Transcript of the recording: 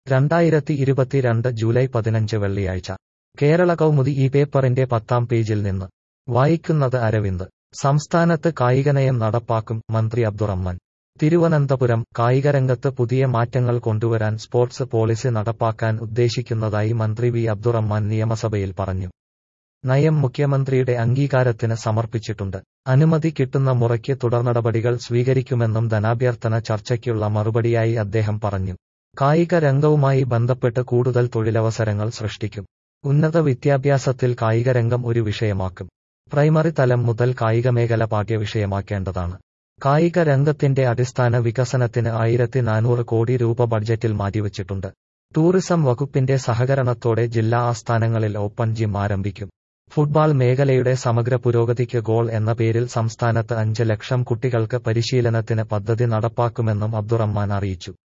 രണ്ടായിരത്തി ഇരുപത്തിരണ്ട് ജൂലൈ പതിനഞ്ച് വെള്ളിയാഴ്ച കേരള കൗമുദി ഈ പേപ്പറിന്റെ പത്താം പേജിൽ നിന്ന് വായിക്കുന്നത് അരവിന്ദ് സംസ്ഥാനത്ത് കായികനയം നടപ്പാക്കും മന്ത്രി അബ്ദുറഹ്മാൻ തിരുവനന്തപുരം കായികരംഗത്ത് പുതിയ മാറ്റങ്ങൾ കൊണ്ടുവരാൻ സ്പോർട്സ് പോളിസി നടപ്പാക്കാൻ ഉദ്ദേശിക്കുന്നതായി മന്ത്രി വി അബ്ദുറഹ്മാൻ നിയമസഭയിൽ പറഞ്ഞു നയം മുഖ്യമന്ത്രിയുടെ അംഗീകാരത്തിന് സമർപ്പിച്ചിട്ടുണ്ട് അനുമതി കിട്ടുന്ന മുറയ്ക്ക് തുടർനടപടികൾ സ്വീകരിക്കുമെന്നും ധനാഭ്യർത്ഥന ചർച്ചയ്ക്കുള്ള മറുപടിയായി അദ്ദേഹം പറഞ്ഞു കായിക രംഗവുമായി ബന്ധപ്പെട്ട് കൂടുതൽ തൊഴിലവസരങ്ങൾ സൃഷ്ടിക്കും ഉന്നത വിദ്യാഭ്യാസത്തിൽ കായികരംഗം ഒരു വിഷയമാക്കും പ്രൈമറി തലം മുതൽ കായികമേഖല പാഠ്യവിഷയമാക്കേണ്ടതാണ് കായിക രംഗത്തിന്റെ അടിസ്ഥാന വികസനത്തിന് ആയിരത്തി നാനൂറ് കോടി രൂപ ബഡ്ജറ്റിൽ മാറ്റിവച്ചിട്ടുണ്ട് ടൂറിസം വകുപ്പിന്റെ സഹകരണത്തോടെ ജില്ലാ ആസ്ഥാനങ്ങളിൽ ഓപ്പൺ ജിം ആരംഭിക്കും ഫുട്ബോൾ മേഖലയുടെ സമഗ്ര പുരോഗതിക്ക് ഗോൾ എന്ന പേരിൽ സംസ്ഥാനത്ത് അഞ്ച് ലക്ഷം കുട്ടികൾക്ക് പരിശീലനത്തിന് പദ്ധതി നടപ്പാക്കുമെന്നും അബ്ദുറഹ്മാൻ അറിയിച്ചു